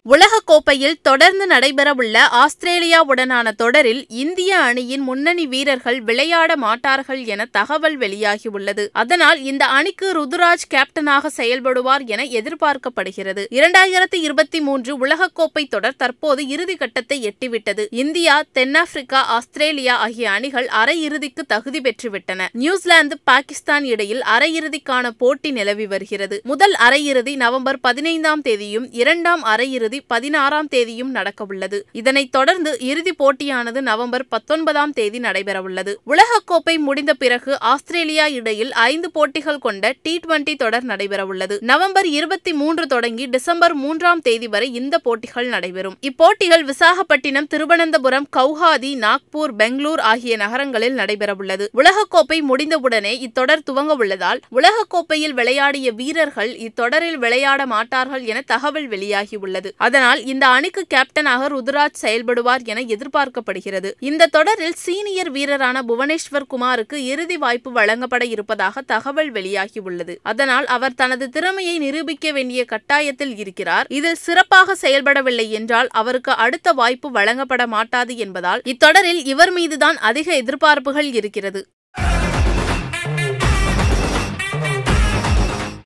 உலகக் கோப்பையில் தொடர்ந்து நடைபெறவுள்ள ஆஸ்திரேலியாவுடனான தொடரில் இந்திய அணியின் முன்னணி வீரர்கள் விளையாட மாட்டார்கள் என தகவல் வெளியாகியுள்ளது அதனால் இந்த அணிக்கு ருதுராஜ் கேப்டனாக செயல்படுவார் என எதிர்பார்க்கப்படுகிறது இரண்டாயிரத்தி இருபத்தி மூன்று உலகக்கோப்பை தொடர் தற்போது இறுதிக்கட்டத்தை எட்டிவிட்டது இந்தியா தென்னாப்பிரிக்கா ஆஸ்திரேலியா ஆகிய அணிகள் அரையிறுதிக்கு தகுதி பெற்றுவிட்டன நியூசிலாந்து பாகிஸ்தான் இடையில் அரையிறுதிக்கான போட்டி நிலவி வருகிறது முதல் அரையிறுதி நவம்பர் பதினைந்தாம் தேதியும் இரண்டாம் அரையிறுதி பதினாறாம் தேதியும் நடக்கவுள்ளது இதனைத் தொடர்ந்து இறுதிப் போட்டியானது நவம்பர் பத்தொன்பதாம் தேதி நடைபெறவுள்ளது உலகக்கோப்பை முடிந்த பிறகு ஆஸ்திரேலியா இடையில் ஐந்து போட்டிகள் கொண்ட டி டுவெண்டி தொடர் நடைபெறவுள்ளது நவம்பர் இருபத்தி மூன்று தொடங்கி டிசம்பர் மூன்றாம் தேதி வரை இந்த போட்டிகள் நடைபெறும் இப்போட்டிகள் விசாகப்பட்டினம் திருவனந்தபுரம் கவுஹாதி நாக்பூர் பெங்களூர் ஆகிய நகரங்களில் நடைபெறவுள்ளது உலகக்கோப்பை முடிந்தவுடனே இத்தொடர் துவங்க உள்ளதால் உலகக்கோப்பையில் விளையாடிய வீரர்கள் இத்தொடரில் விளையாட மாட்டார்கள் என தகவல் வெளியாகியுள்ளது அதனால் இந்த அணிக்கு கேப்டனாக ருதுராஜ் செயல்படுவார் என எதிர்பார்க்கப்படுகிறது இந்த தொடரில் சீனியர் வீரரான புவனேஸ்வர் குமாருக்கு இறுதி வாய்ப்பு வழங்கப்பட இருப்பதாக தகவல் வெளியாகியுள்ளது அதனால் அவர் தனது திறமையை நிரூபிக்க வேண்டிய கட்டாயத்தில் இருக்கிறார் இதில் சிறப்பாக செயல்படவில்லை என்றால் அவருக்கு அடுத்த வாய்ப்பு வழங்கப்பட மாட்டாது என்பதால் இத்தொடரில் இவர் மீதுதான் அதிக எதிர்பார்ப்புகள் இருக்கிறது